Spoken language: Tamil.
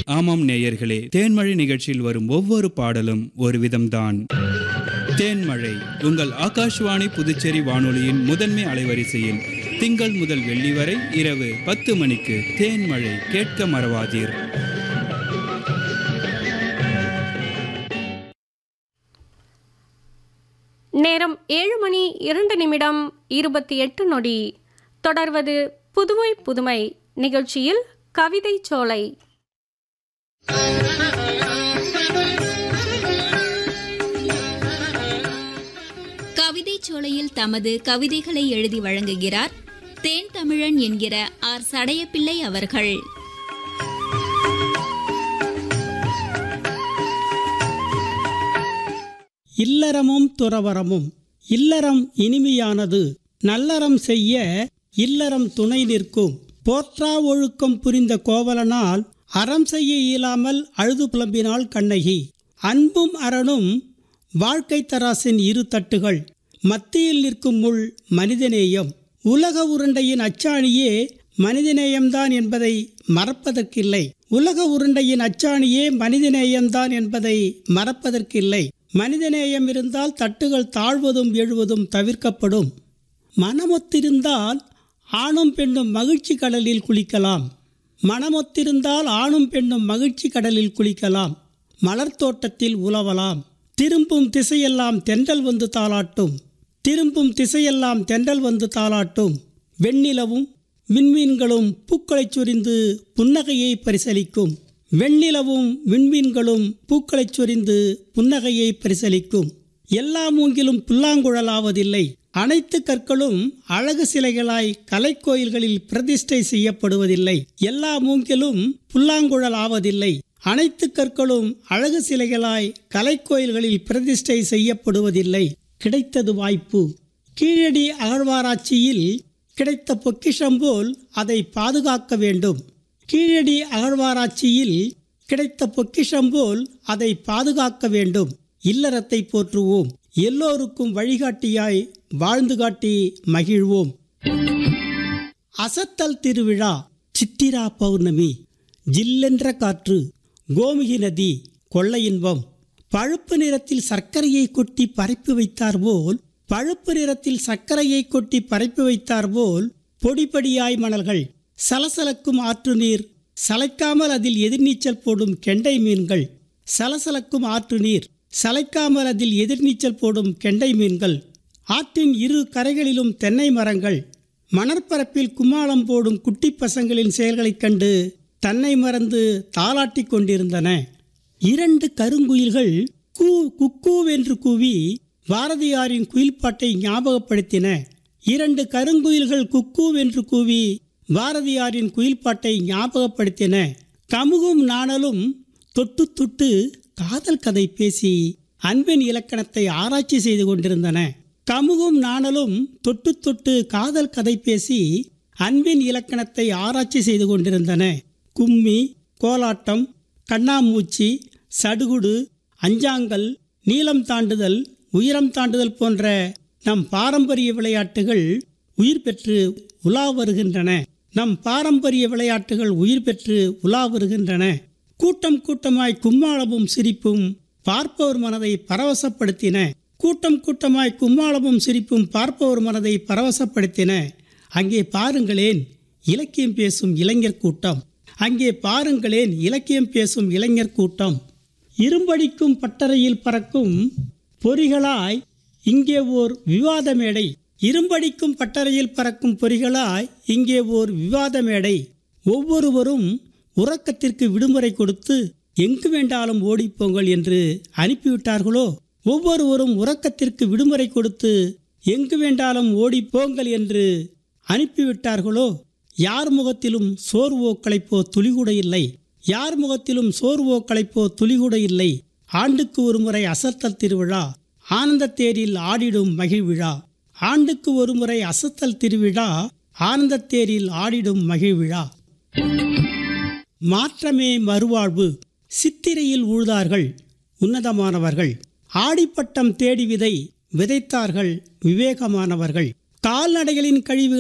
ஆமாம் நேயர்களே தேன்மழை நிகழ்ச்சியில் வரும் ஒவ்வொரு பாடலும் ஒரு விதம்தான் தேன்மழை உங்கள் ஆகாஷ்வாணி புதுச்சேரி வானொலியின் முதன்மை அலைவரிசையில் திங்கள் முதல் வெள்ளி வரை இரவு பத்து மணிக்கு தேன்மழை கேட்க மறவாதீர் நேரம் ஏழு மணி இரண்டு நிமிடம் இருபத்தி எட்டு நொடி தொடர்வது புதுமை புதுமை நிகழ்ச்சியில் கவிதை சோலை கவிதை சோலையில் தமது கவிதைகளை எழுதி வழங்குகிறார் தேன் தமிழன் என்கிற ஆர் சடையப்பிள்ளை அவர்கள் இல்லறமும் துறவரமும் இல்லறம் இனிமையானது நல்லறம் செய்ய இல்லறம் துணை நிற்கும் போற்றா ஒழுக்கம் புரிந்த கோவலனால் அறம் செய்ய இயலாமல் அழுது புலம்பினாள் கண்ணகி அன்பும் அறனும் வாழ்க்கை தராசின் இரு தட்டுகள் மத்தியில் நிற்கும் முள் மனிதநேயம் உலக உருண்டையின் அச்சாணியே மனிதநேயம்தான் என்பதை மறப்பதற்கில்லை உலக உருண்டையின் அச்சாணியே மனிதநேயம்தான் என்பதை மறப்பதற்கில்லை மனிதநேயம் இருந்தால் தட்டுகள் தாழ்வதும் எழுவதும் தவிர்க்கப்படும் மனமொத்திருந்தால் ஆணும் பெண்ணும் மகிழ்ச்சி கடலில் குளிக்கலாம் மனமொத்திருந்தால் ஆணும் பெண்ணும் மகிழ்ச்சி கடலில் குளிக்கலாம் மலர் தோட்டத்தில் உலவலாம் திரும்பும் திசையெல்லாம் தென்றல் வந்து தாளாட்டும் திரும்பும் திசையெல்லாம் தென்றல் வந்து தாளாட்டும் வெண்ணிலவும் விண்மீன்களும் பூக்களைச் சொரிந்து புன்னகையை பரிசளிக்கும் வெண்ணிலவும் விண்மீன்களும் பூக்களைச் சொரிந்து புன்னகையை பரிசளிக்கும் எல்லா மூங்கிலும் புல்லாங்குழலாவதில்லை அனைத்து கற்களும் அழகு சிலைகளாய் கலைக்கோயில்களில் பிரதிஷ்டை செய்யப்படுவதில்லை எல்லா மூங்கிலும் புல்லாங்குழல் ஆவதில்லை அனைத்து கற்களும் அழகு சிலைகளாய் கலைக்கோயில்களில் பிரதிஷ்டை செய்யப்படுவதில்லை கிடைத்தது வாய்ப்பு கீழடி அகழ்வாராய்ச்சியில் கிடைத்த பொக்கிஷம் போல் அதை பாதுகாக்க வேண்டும் கீழடி அகழ்வாராய்ச்சியில் கிடைத்த பொக்கிஷம் போல் அதை பாதுகாக்க வேண்டும் இல்லறத்தை போற்றுவோம் எல்லோருக்கும் வழிகாட்டியாய் வாழ்ந்து காட்டி மகிழ்வோம் அசத்தல் திருவிழா சித்திரா பௌர்ணமி ஜில்லென்ற காற்று கோமுகி நதி கொள்ளை இன்பம் பழுப்பு நிறத்தில் சர்க்கரையை கொட்டி பரப்பி வைத்தார் போல் பழுப்பு நிறத்தில் சர்க்கரையை கொட்டி பரப்பி வைத்தார் போல் பொடிப்படியாய் மணல்கள் சலசலக்கும் ஆற்று நீர் சளைக்காமல் அதில் எதிர்நீச்சல் போடும் கெண்டை மீன்கள் சலசலக்கும் ஆற்று நீர் சளைக்காமல் அதில் எதிர்நீச்சல் போடும் கெண்டை மீன்கள் ஆற்றின் இரு கரைகளிலும் தென்னை மரங்கள் மணற்பரப்பில் கும்மாளம் போடும் குட்டி பசங்களின் செயல்களைக் கண்டு தன்னை மறந்து தாளாட்டிக் கொண்டிருந்தன இரண்டு கருங்குயில்கள் கூ குக்கூவென்று கூவி பாரதியாரின் குயில்பாட்டை ஞாபகப்படுத்தின இரண்டு கருங்குயில்கள் குக்கூவென்று கூவி பாரதியாரின் குயில்பாட்டை ஞாபகப்படுத்தின கமுகும் நாணலும் தொட்டு தொட்டு காதல் கதை பேசி அன்பின் இலக்கணத்தை ஆராய்ச்சி செய்து கொண்டிருந்தன கமுகும் நாணலும் தொட்டு தொட்டு காதல் கதை பேசி அன்பின் இலக்கணத்தை ஆராய்ச்சி செய்து கொண்டிருந்தன கும்மி கோலாட்டம் கண்ணாமூச்சி சடுகுடு அஞ்சாங்கல் நீளம் தாண்டுதல் உயரம் தாண்டுதல் போன்ற நம் பாரம்பரிய விளையாட்டுகள் உயிர் பெற்று உலா வருகின்றன நம் பாரம்பரிய விளையாட்டுகள் உயிர் பெற்று உலா வருகின்றன கூட்டம் கூட்டமாய் கும்மாளமும் சிரிப்பும் பார்ப்பவர் மனதை பரவசப்படுத்தின கூட்டம் கூட்டமாய் கும்மாளமும் சிரிப்பும் பார்ப்பவர் மனதை பரவசப்படுத்தின அங்கே பாருங்களேன் இலக்கியம் பேசும் இளைஞர் கூட்டம் அங்கே பாருங்களேன் இலக்கியம் பேசும் இளைஞர் கூட்டம் இரும்படிக்கும் பட்டறையில் பறக்கும் பொறிகளாய் இங்கே ஓர் விவாத மேடை இரும்படிக்கும் பட்டறையில் பறக்கும் பொறிகளாய் இங்கே ஓர் விவாத மேடை ஒவ்வொருவரும் உறக்கத்திற்கு விடுமுறை கொடுத்து எங்கு வேண்டாலும் ஓடிப்போங்கள் என்று அனுப்பிவிட்டார்களோ ஒவ்வொருவரும் உறக்கத்திற்கு விடுமுறை கொடுத்து எங்கு வேண்டாலும் ஓடிப்போங்கள் என்று அனுப்பிவிட்டார்களோ யார் முகத்திலும் சோர்வோ களைப்போ துளிகூட இல்லை யார் முகத்திலும் சோர்வோ களைப்போ துளிகூட இல்லை ஆண்டுக்கு ஒருமுறை அசத்தல் திருவிழா ஆனந்த தேரில் ஆடிடும் மகிழ்விழா ஆண்டுக்கு ஒருமுறை அசத்தல் திருவிழா ஆனந்த தேரில் ஆடிடும் மகிழ்விழா மாற்றமே மறுவாழ்வு சித்திரையில் உழுதார்கள் உன்னதமானவர்கள் ஆடிப்பட்டம் தேடி விதை விதைத்தார்கள் விவேகமானவர்கள் கால்நடைகளின் கழிவுகள்